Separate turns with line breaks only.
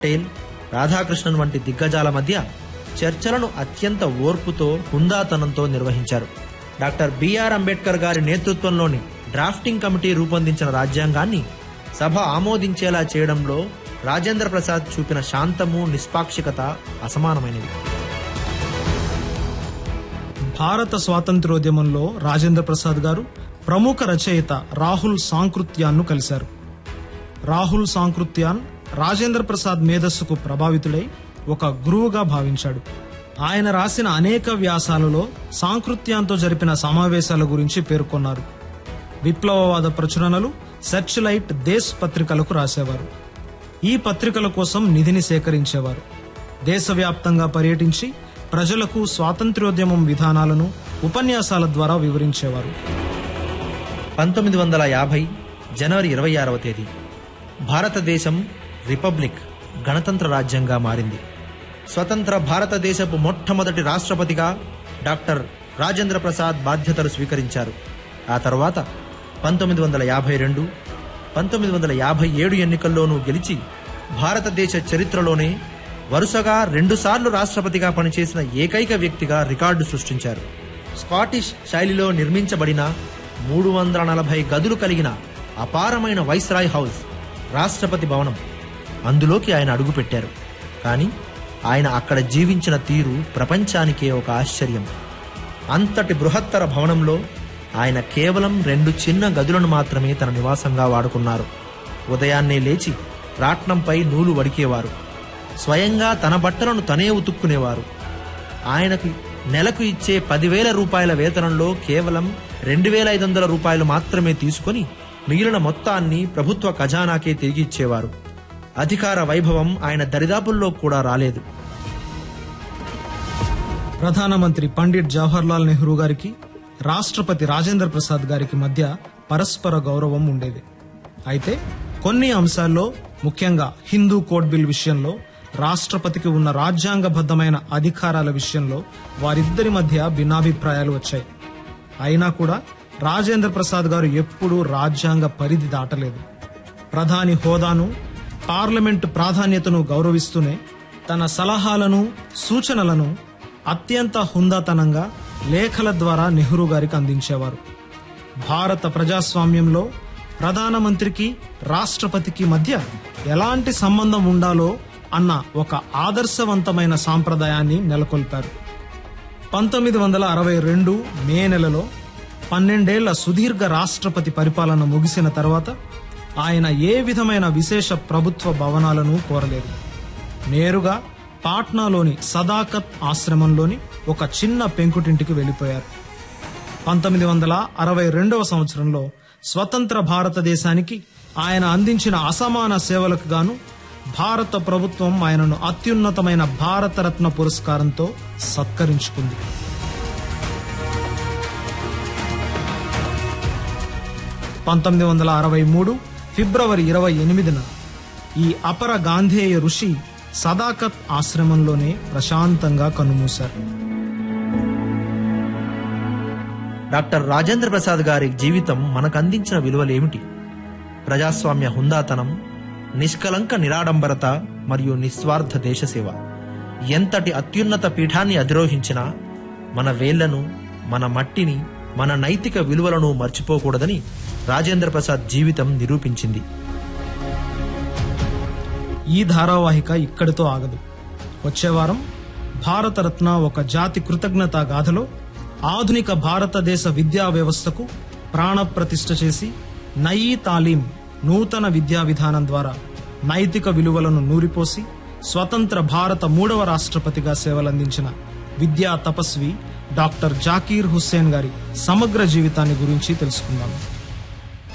పటేల్ రాధాకృష్ణన్ వంటి దిగ్గజాల మధ్య చర్చలను అత్యంత ఓర్పుతో హుందాతనంతో నిర్వహించారు డాక్టర్ బిఆర్ అంబేద్కర్ గారి నేతృత్వంలోని డ్రాఫ్టింగ్ కమిటీ రూపొందించిన రాజ్యాంగాన్ని సభ ఆమోదించేలా చేయడంలో రాజేంద్ర ప్రసాద్ చూపిన శాంతము నిష్పాక్షికత అసమానమైనవి
భారత స్వాతంత్ర్యోద్యమంలో రాజేంద్ర ప్రసాద్ గారు ప్రముఖ రచయిత రాహుల్ సాంకృత్యాన్ను కలిశారు రాహుల్ సాంకృత్యాన్ రాజేంద్ర ప్రసాద్ మేధస్సుకు ప్రభావితుడై ఒక గురువుగా భావించాడు ఆయన రాసిన అనేక వ్యాసాలలో సాంకృత్యాంతో జరిపిన సమావేశాల గురించి పేర్కొన్నారు విప్లవవాద ప్రచురణలు సెర్చ్ లైట్ దేశ్ పత్రికలకు రాసేవారు ఈ పత్రికల కోసం నిధిని సేకరించేవారు దేశవ్యాప్తంగా పర్యటించి ప్రజలకు స్వాతంత్ర్యోద్యమం విధానాలను ఉపన్యాసాల ద్వారా వివరించేవారు
పంతొమ్మిది వందల యాభై జనవరి ఇరవై ఆరవ తేదీ భారతదేశం రిపబ్లిక్ గణతంత్ర రాజ్యంగా మారింది స్వతంత్ర భారతదేశపు మొట్టమొదటి రాష్ట్రపతిగా డాక్టర్ రాజేంద్ర ప్రసాద్ బాధ్యతలు స్వీకరించారు ఆ తర్వాత పంతొమ్మిది వందల యాభై రెండు పంతొమ్మిది వందల యాభై ఏడు ఎన్నికల్లోనూ గెలిచి భారతదేశ చరిత్రలోనే వరుసగా రెండుసార్లు రాష్ట్రపతిగా పనిచేసిన ఏకైక వ్యక్తిగా రికార్డు సృష్టించారు స్కాటిష్ శైలిలో నిర్మించబడిన మూడు వందల నలభై గదులు కలిగిన అపారమైన వైస్రాయ్ హౌస్ రాష్ట్రపతి భవనం అందులోకి ఆయన అడుగుపెట్టారు కానీ ఆయన అక్కడ జీవించిన తీరు ప్రపంచానికే ఒక ఆశ్చర్యం అంతటి బృహత్తర భవనంలో ఆయన కేవలం రెండు చిన్న గదులను మాత్రమే తన నివాసంగా వాడుకున్నారు ఉదయాన్నే లేచి రాట్నంపై నూలు వడికేవారు స్వయంగా తన బట్టలను తనే ఉతుక్కునేవారు ఆయనకి నెలకు ఇచ్చే పదివేల రూపాయల వేతనంలో కేవలం రెండు వేల ఐదు వందల రూపాయలు మాత్రమే తీసుకొని మిగిలిన మొత్తాన్ని ప్రభుత్వ ఖజానాకే తిరిగి ఇచ్చేవారు అధికార వైభవం ఆయన దరిదాపుల్లో కూడా రాలేదు
ప్రధానమంత్రి పండిట్ జవహర్లాల్ నెహ్రూ గారికి రాష్ట్రపతి రాజేంద్ర ప్రసాద్ గారికి మధ్య పరస్పర గౌరవం ఉండేది అయితే కొన్ని అంశాల్లో ముఖ్యంగా హిందూ కోడ్ బిల్ విషయంలో రాష్ట్రపతికి ఉన్న రాజ్యాంగబద్ధమైన అధికారాల విషయంలో వారిద్దరి మధ్య భిన్నాభిప్రాయాలు వచ్చాయి అయినా కూడా రాజేంద్ర ప్రసాద్ గారు ఎప్పుడూ రాజ్యాంగ పరిధి దాటలేదు ప్రధాని హోదాను పార్లమెంటు ప్రాధాన్యతను గౌరవిస్తూనే తన సలహాలను సూచనలను అత్యంత హుందాతనంగా లేఖల ద్వారా నెహ్రూ గారికి అందించేవారు భారత ప్రజాస్వామ్యంలో ప్రధానమంత్రికి రాష్ట్రపతికి మధ్య ఎలాంటి సంబంధం ఉండాలో అన్న ఒక ఆదర్శవంతమైన సాంప్రదాయాన్ని నెలకొల్పారు పంతొమ్మిది వందల అరవై రెండు మే నెలలో పన్నెండేళ్ల సుదీర్ఘ రాష్ట్రపతి పరిపాలన ముగిసిన తర్వాత ఆయన ఏ విధమైన విశేష ప్రభుత్వ భవనాలను కోరలేదు నేరుగా పాట్నాలోని సదాకత్ ఆశ్రమంలోని ఒక చిన్న పెంకుటింటికి వెళ్లిపోయారు పంతొమ్మిది వందల అరవై రెండవ సంవత్సరంలో స్వతంత్ర భారతదేశానికి ఆయన అందించిన అసమాన సేవలకు గాను భారత ప్రభుత్వం ఆయనను అత్యున్నతమైన భారతరత్న పురస్కారంతో సత్కరించుకుంది పంతొమ్మిది వందల అరవై మూడు ఫిబ్రవరి ఇరవై ఎనిమిదిన ఈ అపర గాంధేయ ఋషి సదాకత్ ఆశ్రమంలోనే ప్రశాంతంగా కన్నుమూశారు
డాక్టర్ రాజేంద్ర ప్రసాద్ గారి జీవితం మనకు అందించిన విలువలేమిటి ప్రజాస్వామ్య హుందాతనం నిష్కలంక నిరాడంబరత మరియు నిస్వార్థ దేశసేవ ఎంతటి అత్యున్నత పీఠాన్ని అధిరోహించినా మన వేళ్లను మన మట్టిని మన నైతిక విలువలను మర్చిపోకూడదని రాజేంద్ర ప్రసాద్ జీవితం నిరూపించింది
ఈ ధారావాహిక ఇక్కడితో ఆగదు వచ్చే వారం భారతరత్న ఒక జాతి కృతజ్ఞతా గాథలో ఆధునిక భారతదేశ విద్యా వ్యవస్థకు ప్రాణప్రతిష్ఠ చేసి నయీ తాలీం నూతన విద్యా విధానం ద్వారా నైతిక విలువలను నూరిపోసి స్వతంత్ర భారత మూడవ రాష్ట్రపతిగా సేవలందించిన విద్యా తపస్వి డాక్టర్ జాకీర్ హుస్సేన్ గారి సమగ్ర జీవితాన్ని గురించి తెలుసుకుందాం